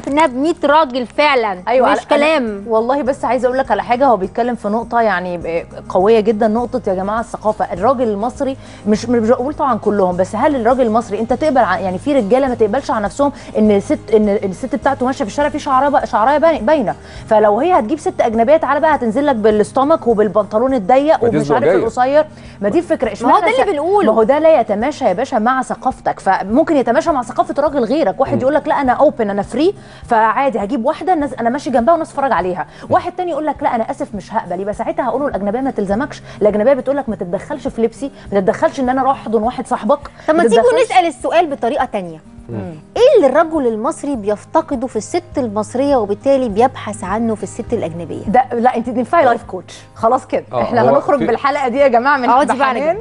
انها ب 100 راجل فعلا أيوة، مش أنا- كلام والله بس عايزه اقول لك على حاجه هو بيتكلم في نقطه يعني ب- قويه جدا نقطه يا جماعه الثقافه الراجل المصري مش مش بقول طبعا كلهم بس هل الراجل المصري انت تقبل ع- يعني في رجاله ما تقبلش على نفسهم ان ست ان الست بتاعته ماشيه في الشارع في شعرها شعرها باين- باينه فلو هي هتجيب ست اجنبيه تعالى بقى هتنزل لك بالاستومك وبالبنطلون الضيق ما دي ومش عارف ازدواجية. القصير ما دي الفكره ما هو ده اشمعنى اللي س- بنقوله. ما هو ده لا يتماشى يا باشا مع ثقافتك فممكن يتماشى مع ثقافه راجل غيرك واحد يقول لك لا انا اوبن انا فري فعادي هجيب واحده الناس انا ماشي جنبها والناس تتفرج عليها واحد تاني يقول لك لا انا اسف مش هقبل يبقى ساعتها هقول له الاجنبيه ما تلزمكش الاجنبيه بتقول لك ما تتدخلش في لبسي ما تتدخلش ان انا اروح احضن واحد صاحبك طب ما تيجوا تتدخلش- نسال السؤال بطريقه تانية ايه اللي الرجل المصري بيفتقده في الست المصريه وبالتالي بيبحث عنه في الست الاجنبيه ده لا انت تنفعي لايف كوتش خلاص كده آه، احنا هو هنخرج في- بالحلقه دي يا جماعه من اقعدي بقى على بحنان.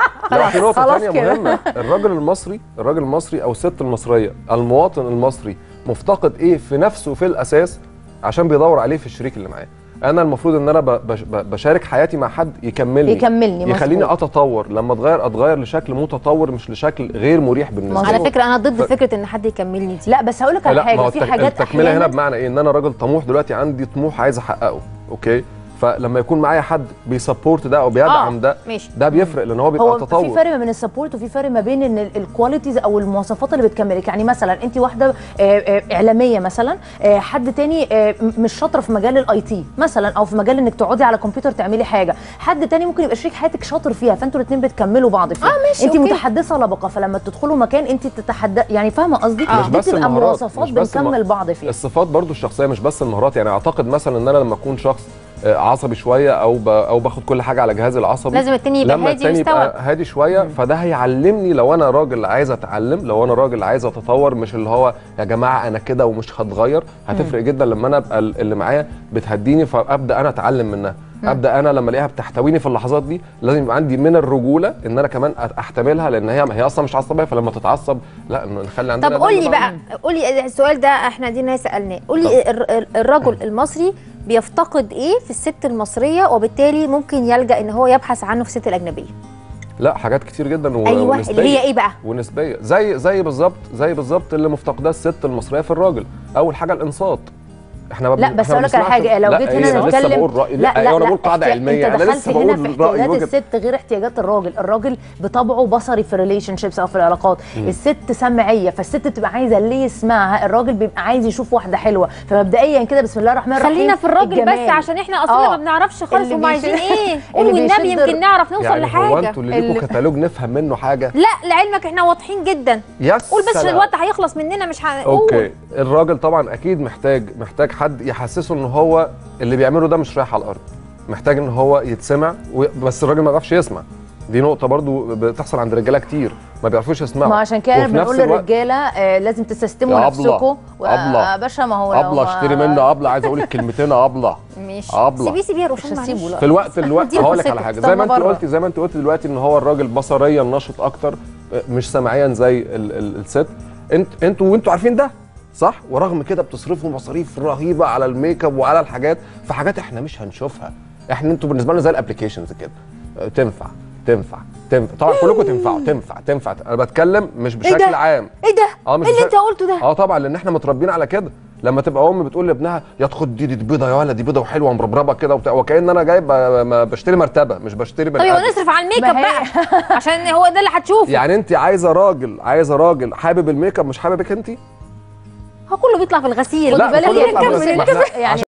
لا في نقطة خلاص تانية كده. مهمة الراجل المصري الراجل المصري أو الست المصرية المواطن المصري مفتقد إيه في نفسه في الأساس عشان بيدور عليه في الشريك اللي معاه أنا المفروض إن أنا ب- بش- ب- بشارك حياتي مع حد يكملني يكملني، مظبوط. يخليني أتطور لما أتغير أتغير لشكل متطور مش لشكل غير مريح بالنسبة على لي فكره انا ضد ف- فكره ان حد يكملني دي لا بس هقول لك على لا ما حاجه هو في التك- حاجات التكمله هنا أحياناً- بمعنى ايه ان انا راجل طموح دلوقتي عندي طموح عايز احققه اوكي فلما يكون معايا حد بيسبورت ده او بيدعم آه، ده ماشي. ده بيفرق لان هو بيبقى هو في تطور فرق ما بين السبورت وفي فرق ما بين ان الكواليتيز او المواصفات اللي بتكملك يعني مثلا انت واحده آه، آه، اعلاميه مثلا آه، حد تاني آه، م- مش شاطره في مجال الاي تي مثلا او في مجال انك تقعدي على كمبيوتر تعملي حاجه حد تاني ممكن يبقى شريك حياتك شاطر فيها فانتوا الاثنين بتكملوا بعض فيها آه، ماشي، انت أوكي. متحدثه لبقه فلما تدخلوا مكان انت تتحدى يعني فاهمه قصدي مش دي بس تبقى المهارات مواصفات مش بس الم- بنكمل بعض فيها الصفات برضو الشخصيه مش بس المهارات يعني اعتقد مثلا ان انا لما اكون شخص آه، عصبي شويه او ب... او باخد كل حاجه على جهازي العصبي لازم التاني يبقى لما هادي التاني يبقى ويستوعب. هادي شويه فده هيعلمني لو انا راجل عايز اتعلم لو انا راجل عايز اتطور مش اللي هو يا جماعه انا كده ومش هتغير هتفرق جدا لما انا ابقى ال- اللي معايا بتهديني فابدا انا اتعلم منها ابدا انا لما الاقيها بتحتويني في اللحظات دي لازم يبقى عندي من الرجوله ان انا كمان أت- احتملها لان هي هي اصلا مش عصبيه فلما تتعصب لا نخلي عندنا طب قول لي دم بقى قول لي السؤال ده احنا دينا سالناه قول لي الر- الر- الرجل المصري بيفتقد ايه في الست المصريه وبالتالي ممكن يلجا ان هو يبحث عنه في الست الاجنبيه لا حاجات كتير جدا و... ايوه ونسبية. اللي هي ايه بقى ونسبيه زي زي بالظبط زي بالظبط اللي مفتقداه الست المصريه في الراجل اول حاجه الانصات احنا ما لا بن- بس إحنا اقول لك على بنسمعش- حاجه لو لا، جيت إيه، هنا أنا لسه نتكلم بقول رأي لا, أيوة انا بقول قاعده احتيا- علميه انت انا دخلت لسه هنا بقول في رأيي احتياجات وجهة الست غير احتياجات الراجل الراجل بطبعه بصري في الريليشن شيبس او في العلاقات الست سمعيه فالست بتبقى عايزه اللي يسمعها الراجل بيبقى عايز يشوف واحده حلوه فمبدئيا كده بسم الله الرحمن الرحيم خلينا في الراجل بس الجمال. عشان احنا اصلا آه. ما بنعرفش خالص اللي هم عايزين بيشد- ايه قول اللي والنبي بيشد يمكن نعرف نوصل يعني هو لحاجه انتوا اللي ليكوا كتالوج نفهم منه حاجه لا لعلمك احنا واضحين جدا يا قول بس سلام. الوقت هيخلص مننا مش هنقول اوكي الراجل طبعا اكيد محتاج محتاج حد يحسسه ان هو اللي بيعمله ده مش رايح على الارض محتاج ان هو يتسمع و... بس الراجل ما بيعرفش يسمع دي نقطه برضو بتحصل عند رجاله كتير ما بيعرفوش يسمعوا ما عشان كده وفي نفس بنقول الوقت- للرجاله آه لازم تسيستموا يا أبلة، نفسكم أبلة، يا باشا ما هو لو ابله ما- اشتري منه ابله عايز اقول الكلمتين ابله ماشي أبلة. سيبيه سيبيه يا مش روشان هسيبه معلش لا في الوقت الوقت اديله هقول لك على فرصته. حاجه طب زي ما ما انت بره. قلتي زي ما انت قلتي دلوقتي ان هو الراجل بصريا نشط اكتر مش سمعيا زي ال ال الست انت انتوا وانتوا عارفين ده صح ورغم كده بتصرفوا مصاريف رهيبه على الميك اب وعلى الحاجات في حاجات احنا مش هنشوفها احنا انتوا بالنسبه لنا زي الابلكيشنز كده اه، تنفع تنفع تنفع طبعا كلكم تنفعوا تنفع تنفع انا بتكلم مش ده؟ بشكل عام ايه ده اه مش ايه اللي بشكل- انت قلته ده اه طبعا لان احنا متربيين على كده لما تبقى ام بتقول لابنها يا تاخد دي دي بيضه يا ولد دي بيضه وحلوه ومربربه كده وبتاع وكان انا جايب ب- ما بشتري مرتبه مش بشتري بني طيب آدم. ونصرف على الميك ما اب هي- بقى عشان هو ده اللي هتشوفه يعني انت عايزه راجل عايزه راجل حابب الميك اب مش حاببك انت هو كله بيطلع في الغسيل لا، خدي بالك كله يا بيطلع كمل في الغسيل. انت ما احنا- يعني